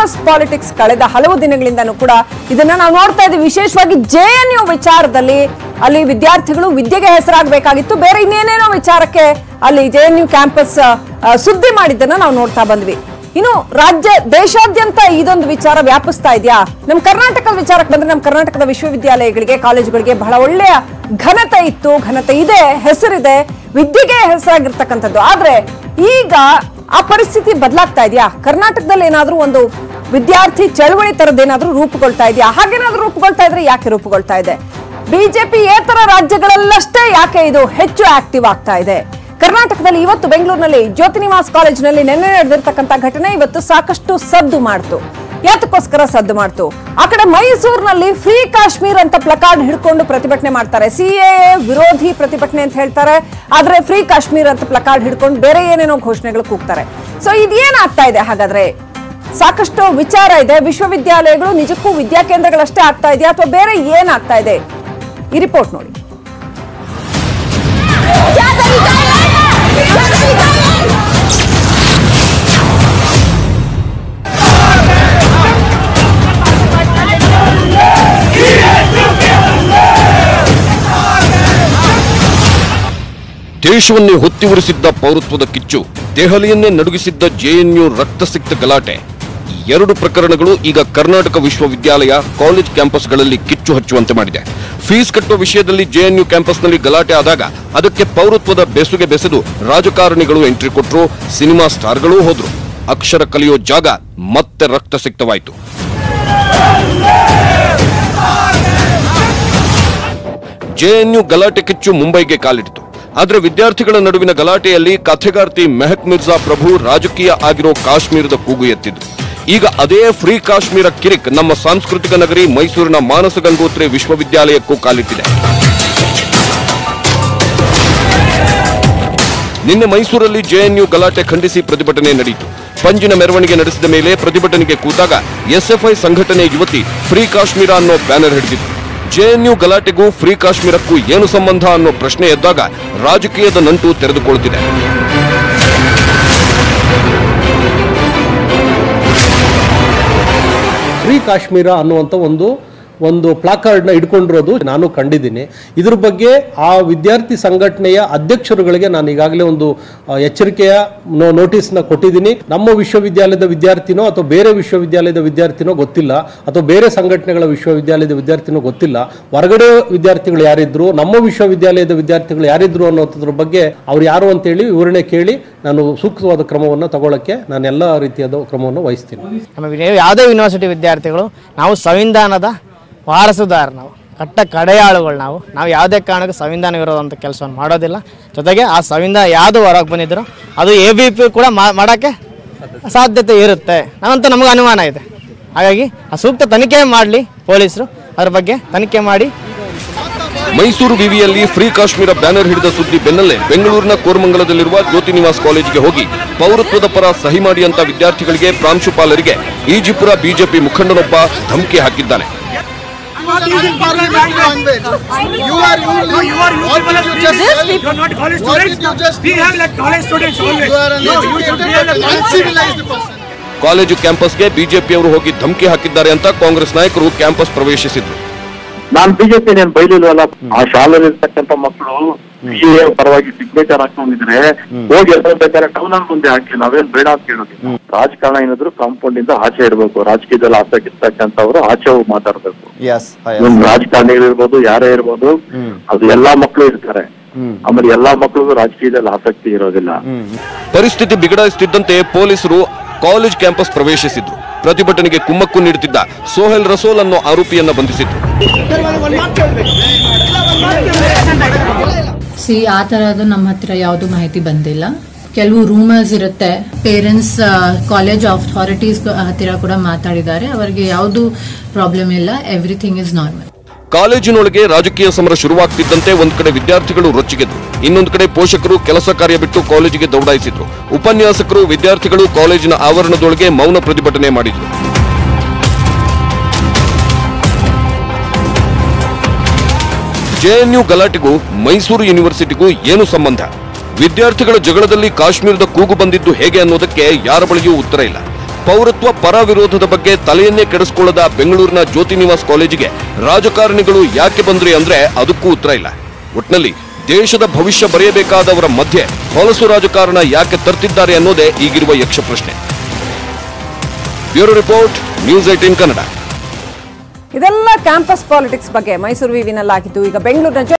Mass politics ಕಳೆದ ಹಲವು ದಿನಗಳಿಂದನೂ ಕೂಡ ಇದನ್ನ ನಾವು ನೋಡ್ತಾ ಇದ್ದೀವಿ ವಿಶೇಷವಾಗಿ ಜೆ ಎನ್ ಯು ವಿಚಾರದಲ್ಲಿ ಅಲ್ಲಿ ವಿದ್ಯಾರ್ಥಿಗಳು ವಿದ್ಯೆಗೆ ಹೆಸರಾಗಬೇಕಾಗಿತ್ತು ಬೇರೆ ಇನ್ನೇನೇನೋ ವಿಚಾರಕ್ಕೆ ಅಲ್ಲಿ ಜೆ ಎನ್ ಯು ಕ್ಯಾಂಪಸ್ ಸುದ್ದಿ ಮಾಡಿದ್ದನ್ನ ನಾವು ನೋಡ್ತಾ ಬಂದ್ವಿ ಇನ್ನು ರಾಜ್ಯ ದೇಶಾದ್ಯಂತ ಇದೊಂದು ವಿಚಾರ ವ್ಯಾಪಿಸ್ತಾ ಇದೆಯಾ ನಮ್ಮ ಕರ್ನಾಟಕದ ವಿಚಾರಕ್ಕೆ ಬಂದ್ರೆ ನಮ್ಮ ಕರ್ನಾಟಕದ ವಿಶ್ವವಿದ್ಯಾಲಯಗಳಿಗೆ ಕಾಲೇಜುಗಳಿಗೆ ಬಹಳ ಒಳ್ಳೆಯ ಘನತೆ ಇತ್ತು ಘನತೆ ಇದೆ ಹೆಸರಿದೆ ವಿದ್ಯೆಗೆ ಹೆಸರಾಗಿರ್ತಕ್ಕಂಥದ್ದು ಆದ್ರೆ ಈಗ ಆ ಪರಿಸ್ಥಿತಿ ಬದಲಾಗ್ತಾ ಇದೆಯಾ ಕರ್ನಾಟಕದಲ್ಲಿ ಏನಾದ್ರೂ ಒಂದು ವಿದ್ಯಾರ್ಥಿ ಚಳವಳಿ ತರದ್ದೇನಾದ್ರೂ ರೂಪುಗೊಳ್ತಾ ಇದೆಯಾ ಹಾಗೇನಾದ್ರೂ ರೂಪುಗೊಳ್ತಾ ಇದ್ರೆ ಯಾಕೆ ರೂಪುಗೊಳ್ತಾ ಇದೆ ಬಿಜೆಪಿ ಏತರ ರಾಜ್ಯಗಳಲ್ಲಷ್ಟೇ ಯಾಕೆ ಇದು ಹೆಚ್ಚು ಆಕ್ಟಿವ್ ಆಗ್ತಾ ಇದೆ ಕರ್ನಾಟಕದಲ್ಲಿ ಇವತ್ತು ಬೆಂಗಳೂರಿನಲ್ಲಿ ಜ್ಯೋತಿ ನಿವಾಸ್ ಕಾಲೇಜಿನಲ್ಲಿ ನಿನ್ನೆ ನಡೆದಿರ್ತಕ್ಕಂಥ ಘಟನೆ ಇವತ್ತು ಸಾಕಷ್ಟು ಸದ್ದು ಮಾಡ್ತು ಯಾತಕ್ಕೋಸ್ಕರ ಸದ್ದು ಮಾಡ್ತು ಆ ಕಡೆ ಮೈಸೂರಿನಲ್ಲಿ ಫ್ರೀ ಕಾಶ್ಮೀರ್ ಅಂತ ಪ್ಲಕಾರ್ಡ್ ಹಿಡ್ಕೊಂಡು ಪ್ರತಿಭಟನೆ ಮಾಡ್ತಾರೆ ಸಿಎ ವಿರೋಧಿ ಪ್ರತಿಭಟನೆ ಅಂತ ಹೇಳ್ತಾರೆ ಆದ್ರೆ ಫ್ರೀ ಕಾಶ್ಮೀರ್ ಅಂತ ಪ್ಲಕಾರ್ಡ್ ಹಿಡ್ಕೊಂಡು ಬೇರೆ ಏನೇನೋ ಘೋಷಣೆಗಳು ಕೂಗ್ತಾರೆ ಸೊ ಇದೇನಾಗ್ತಾ ಇದೆ ಹಾಗಾದ್ರೆ ಸಾಕಷ್ಟು ವಿಚಾರ ಇದೆ ವಿಶ್ವವಿದ್ಯಾಲಯಗಳು ನಿಜಕ್ಕೂ ವಿದ್ಯಾಕೇಂದ್ರಗಳಷ್ಟೇ ಆಗ್ತಾ ಇದೆಯಾ ಅಥವಾ ಬೇರೆ ಏನಾಗ್ತಾ ಇದೆ ಈ ರಿಪೋರ್ಟ್ ನೋಡಿ ದೇಶವನ್ನೇ ಹೊತ್ತಿ ಉರಿಸಿದ್ದ ಪೌರತ್ವದ ಕಿಚ್ಚು ದೆಹಲಿಯನ್ನೇ ನಡುಗಿಸಿದ್ದ ಜೆಎನ್ಯು ರಕ್ತಸಿಕ್ತ ಗಲಾಟೆ ಈ ಎರಡು ಪ್ರಕರಣಗಳು ಈಗ ಕರ್ನಾಟಕ ವಿಶ್ವವಿದ್ಯಾಲಯ ಕಾಲೇಜ್ ಕ್ಯಾಂಪಸ್ಗಳಲ್ಲಿ ಕಿಚ್ಚು ಹಚ್ಚುವಂತೆ ಮಾಡಿದೆ ಫೀಸ್ ಕಟ್ಟುವ ವಿಷಯದಲ್ಲಿ ಜೆಎನ್ಯು ಕ್ಯಾಂಪಸ್ನಲ್ಲಿ ಗಲಾಟೆ ಆದಾಗ ಅದಕ್ಕೆ ಪೌರತ್ವದ ಬೆಸುಗೆ ಬೆಸೆದು ರಾಜಕಾರಣಿಗಳು ಎಂಟ್ರಿ ಕೊಟ್ಟರು ಸಿನಿಮಾ ಸ್ಟಾರ್ಗಳೂ ಹೋದ್ರು ಅಕ್ಷರ ಕಲಿಯೋ ಜಾಗ ಮತ್ತೆ ರಕ್ತಸಿಕ್ತವಾಯಿತು ಜೆಎನ್ಯು ಗಲಾಟೆ ಕಿಚ್ಚು ಮುಂಬೈಗೆ ಕಾಲಿಟ್ಟಿತು ಆದ್ರೆ ವಿದ್ಯಾರ್ಥಿಗಳ ನಡುವಿನ ಗಲಾಟೆಯಲ್ಲಿ ಕಥೆಗಾರ್ತಿ ಮೆಹಕ್ ಮಿರ್ಜಾ ಪ್ರಭು ರಾಜಕೀಯ ಆಗಿರೋ ಕಾಶ್ಮೀರದ ಕೂಗು ಎತ್ತಿದ್ರು ಈಗ ಅದೇ ಫ್ರೀ ಕಾಶ್ಮೀರ ಕಿರಿಕ್ ನಮ್ಮ ಸಾಂಸ್ಕೃತಿಕ ನಗರಿ ಮೈಸೂರಿನ ಮಾನಸ ಗಂಗೋತ್ರಿ ವಿಶ್ವವಿದ್ಯಾಲಯಕ್ಕೂ ಕಾಲಿಟ್ಟಿದೆ ನಿನ್ನೆ ಮೈಸೂರಲ್ಲಿ ಜೆಎನ್ಯು ಗಲಾಟೆ ಖಂಡಿಸಿ ಪ್ರತಿಭಟನೆ ನಡೆಯಿತು ಪಂಜಿನ ಮೆರವಣಿಗೆ ನಡೆಸಿದ ಮೇಲೆ ಪ್ರತಿಭಟನೆಗೆ ಕೂತಾಗ ಎಸ್ಎಫ್ಐ ಸಂಘಟನೆ ಯುವತಿ ಫ್ರೀ ಕಾಶ್ಮೀರ ಅನ್ನೋ ಬ್ಯಾನರ್ ಹಿಡಿದಿತ್ತು ಜೆಎನ್ಯು ಗಲಾಟೆಗೂ ಫ್ರೀ ಕಾಶ್ಮೀರಕ್ಕೂ ಏನು ಸಂಬಂಧ ಅನ್ನೋ ಪ್ರಶ್ನೆ ಎದ್ದಾಗ ರಾಜಕೀಯದ ನಂಟು ತೆರೆದುಕೊಳ್ಳುತ್ತಿದೆ ಫ್ರೀ ಕಾಶ್ಮೀರ ಅನ್ನುವಂಥ ಒಂದು ಒಂದು ಪ್ಲಾಕಾರ್ಡ್ನ ಇಟ್ಕೊಂಡಿರೋದು ನಾನು ಕಂಡಿದ್ದೀನಿ ಇದ್ರ ಬಗ್ಗೆ ಆ ವಿದ್ಯಾರ್ಥಿ ಸಂಘಟನೆಯ ಅಧ್ಯಕ್ಷರುಗಳಿಗೆ ನಾನು ಈಗಾಗಲೇ ಒಂದು ಆ, ಎಚ್ಚರಿಕೆಯ ನೋ- ನೋಟಿಸ್ನ ಕೊಟ್ಟಿದ್ದೀನಿ ನಮ್ಮ ವಿಶ್ವವಿದ್ಯಾಲಯದ ವಿದ್ಯಾರ್ಥಿನೋ ಅಥವಾ ಬೇರೆ ವಿಶ್ವವಿದ್ಯಾಲಯದ ವಿದ್ಯಾರ್ಥಿನೋ ಗೊತ್ತಿಲ್ಲ ಅಥವಾ ಬೇರೆ ಸಂಘಟನೆಗಳ ವಿಶ್ವವಿದ್ಯಾಲಯದ ವಿದ್ಯಾರ್ಥಿನೋ ಗೊತ್ತಿಲ್ಲ ಹೊರಗಡೆ ವಿದ್ಯಾರ್ಥಿಗಳು ಯಾರಿದ್ರು ನಮ್ಮ ವಿಶ್ವವಿದ್ಯಾಲಯದ ವಿದ್ಯಾರ್ಥಿಗಳು ಯಾರಿದ್ರು ಅನ್ನೋದ್ರ ಬಗ್ಗೆ ಅವ್ರು ಯಾರು ಅಂತೇಳಿ ವಿವರಣೆ ಕೇಳಿ ನಾನು ಸೂಕ್ತವಾದ ಕ್ರಮವನ್ನು ತಗೊಳ್ಳೋಕ್ಕೆ ನಾನು ಎಲ್ಲ ರೀತಿಯಾದ ಕ್ರಮವನ್ನು ವಹಿಸ್ತೀನಿ ನಮ್ಮ ವಿ- ಯಾವುದೇ ಯೂನಿವರ್ಸಿಟಿ ವಿದ್ಯಾರ್ಥಿಗಳು ನಾವು ಸಂವಿಧಾನದ ವಾರಸುದಾರ ನಾವು ಕಟ್ಟ ಕಡೆಯಾಳುಗಳು ನಾವು ನಾವು ಯಾವುದೇ ಕಾರಣಕ್ಕೂ ಸಂವಿಧಾನ ವಿರೋಧಂಥ ಕೆಲಸವನ್ನು ಮಾಡೋದಿಲ್ಲ ಜೊತೆಗೆ ಆ ಸಂವಿಧಾನ ಯಾವುದು ಹೊರಗೆ ಬಂದಿದ್ರು ಅದು ಎ ಬಿ ಪಿ ಕೂಡ ಮಾ- ಮಾಡೋಕ್ಕೆ ಸಾಧ್ಯತೆ ಇರುತ್ತೆ ನಾವಂತೂ ನಮಗೆ ಅನುಮಾನ ಇದೆ ಹಾಗಾಗಿ ಆ ಸೂಕ್ತ ತನಿಖೆ ಮಾಡಲಿ ಪೊಲೀಸರು ಅದ್ರ ಬಗ್ಗೆ ತನಿಖೆ ಮಾಡಿ ಮೈಸೂರು ವಿವಿಯಲ್ಲಿ ಫ್ರೀ ಕಾಶ್ಮೀರ ಬ್ಯಾನರ್ ಹಿಡಿದ ಸುದ್ದಿ ಬೆನ್ನಲ್ಲೇ ಬೆಂಗಳೂರಿನ ಕೋರಮಂಗಲದಲ್ಲಿರುವ ಜ್ಯೋತಿ ನಿವಾಸ್ ಕಾಲೇಜಿಗೆ ಹೋಗಿ ಪೌರತ್ವದ ಪರ ಸಹಿ ಮಾಡಿ ಅಂತ ವಿದ್ಯಾರ್ಥಿಗಳಿಗೆ ಪ್ರಾಂಶುಪಾಲರಿಗೆ ಈಜಿಪುರ ಬಿಜೆಪಿ ಮುಖಂಡನೊಬ್ಬ ಧಮಕಿ ಹಾಕಿದ್ದಾನೆ not using parliament language. You are you. No, you are you What people did are you doing just this. say? You are not college What students. did you just We do? have like college students always. You are an No, you should be educated, like college students. uncivilized person. College ಕ್ಯಾಂಪಸ್ಗೆ ಬಿಜೆಪಿಯವರು ಹೋಗಿ ಧಮಕಿ ಹಾಕಿದ್ದಾರೆ ಅಂತ ಕಾಂಗ್ರೆಸ್ ನಾಯಕರು campus ಪ್ರವೇಶಿಸಿದ್ರು ನಾನ್ BJP ಏನ್ ಬೈಲಿಲ್ವಲ್ಲ ಆ ಶಾಲೆಯಲ್ಲಿ ಇರ್ತಕ್ಕಂಥ ಮಕ್ಕಳು ಬಿ ಎ ಪರವಾಗಿ ಸಿಗ್ನೇಚರ್ ಹಾಕೊಂಡಿದ್ರೆ ಹೋಗಿ ಎಲ್ಲ ಬೇಕಾದ್ರೆ ಟೌನ್ ಅಲ್ಲಿ ಮುಂದೆ ಹಾಕಿ ನಾವೇನ್ ಬೇಡ ಅಂತ ಹೇಳೋದು ರಾಜಕಾರಣ ಏನಾದ್ರು ಕಾಂಪೌಂಡ್ ಇಂದ ಆಚೆ ಇಡ್ಬೇಕು ರಾಜಕೀಯದಲ್ಲಿ ಆಸಕ್ತಿ ಇರ್ತಕ್ಕಂಥವ್ರು ಆಚೆ ಹೋಗಿ ಮಾತಾಡ್ಬೇಕು ಎಸ್ ನಿಮ್ ರಾಜಕಾರಣಿಗಳು ಇರ್ಬೋದು ಯಾರೇ ಇರ್ಬೋದು ಅದು ಎಲ್ಲಾ ಮಕ್ಕಳು ಇರ್ತಾರೆ ಆಮೇಲೆ ಎಲ್ಲಾ ಮಕ್ಳಿಗೂ ರಾಜಕೀಯದಲ್ಲಿ ಆಸಕ್ತಿ ಇರೋದಿಲ್ಲ ಪರಿಸ್ಥಿತಿ ಬಿಗಡಾಯಿಸುತ್ತಿದ್ದಂತೆ ಪೊಲೀಸರು ಕಾಲೇಜ್ ಕ್ಯಾಂಪಸ್ ಪ್ರವೇಶಿಸಿದ್ರು ಪ್ರತಿಭಟನೆಗೆ ಕುಮ್ಮಕ್ಕು ನೀಡುತ್ತಿದ್ದ ಸೋಹೆಲ್ ರಸೋಲ್ ಅನ್ನೋ ಆರೋಪಿಯನ್ನ ಬಂಧಿಸಿದ್ರು ಸಿ ಆ ಥರದ್ದು ನಮ್ಮ ಹತ್ರ ಯಾವುದು ಮಾಹಿತಿ ಬಂದಿಲ್ಲ ಕೆಲವು ರೂಮರ್ಸ್ ಇರುತ್ತೆ ಪೇರೆಂಟ್ಸ್ ಕಾಲೇಜ್ ಅಥಾರಿಟೀಸ್ ಹತ್ತಿರ ಕೂಡ ಮಾತಾಡಿದ್ದಾರೆ ಅವರಿಗೆ ಯಾವುದು ಪ್ರಾಬ್ಲಮ್ ಇಲ್ಲ ಎವ್ರಿಥಿಂಗ್ ಇಸ್ ನಾರ್ಮಲ್ ಕಾಲೇಜಿನೊಳಗೆ ರಾಜಕೀಯ ಸಮರ ಶುರುವಾಗ್ತಿದ್ದಂತೆ ಒಂದ್ ಕಡೆ ವಿದ್ಯಾರ್ಥಿಗಳು ರೊಚ್ಚಿಗೆದ್ರು ಇನ್ನೊಂದು ಕಡೆ ಪೋಷಕರು ಕೆಲಸ ಕಾರ್ಯ ಬಿಟ್ಟು ಕಾಲೇಜಿಗೆ ದೌಡಾಯಿಸಿದ್ರು ಉಪನ್ಯಾಸಕರು ವಿದ್ಯಾರ್ಥಿಗಳು ಕಾಲೇಜಿನ ಆವರಣದೊಳಗೆ ಮೌನ ಪ್ರತಿಭಟನೆ ಮಾಡಿದ್ರು ಜೆಎನ್ಯು ಗಲಾಟೆಗೂ ಮೈಸೂರು ಯೂನಿವರ್ಸಿಟಿಗೂ ಏನು ಸಂಬಂಧ ವಿದ್ಯಾರ್ಥಿಗಳ ಜಗಳದಲ್ಲಿ ಕಾಶ್ಮೀರದ ಕೂಗು ಬಂದಿದ್ದು ಹೇಗೆ ಅನ್ನೋದಕ್ಕೆ ಯಾರ ಬಳಿಯೂ ಉತ್ತರ ಇಲ್ಲ ಪೌರತ್ವ ಪರ ವಿರೋಧದ ಬಗ್ಗೆ ತಲೆಯನ್ನೇ ಕೆಡಿಸ್ಕೊಳ್ಳದ ಬೆಂಗಳೂರಿನ ಜ್ಯೋತಿ ನಿವಾಸ್ ಕಾಲೇಜಿಗೆ ರಾಜಕಾರಣಿಗಳು ಯಾಕೆ ಬಂದ್ರಿ ಅಂದ್ರೆ ಅದಕ್ಕೂ ಉತ್ತರ ಇಲ್ಲ ಒಟ್ನಲ್ಲಿ ದೇಶದ ಭವಿಷ್ಯ ಬರೆಯಬೇಕಾದವರ ಮಧ್ಯೆ ಹೊಲಸು ರಾಜಕಾರಣ ಯಾಕೆ ತರ್ತಿದ್ದಾರೆ ಅನ್ನೋದೇ ಈಗಿರುವ ಯಕ್ಷ ಪ್ರಶ್ನೆ bureau report news eighteen Kannada ಇದೆಲ್ಲ ಕ್ಯಾಂಪಸ್ ಪಾಲಿಟಿಕ್ಸ್ ಬಗ್ಗೆ ಮೈಸೂರು ವಿವಿನಲ್ಲಾಗಿದ್ದು ಈಗ ಬೆಂಗಳೂರಿನ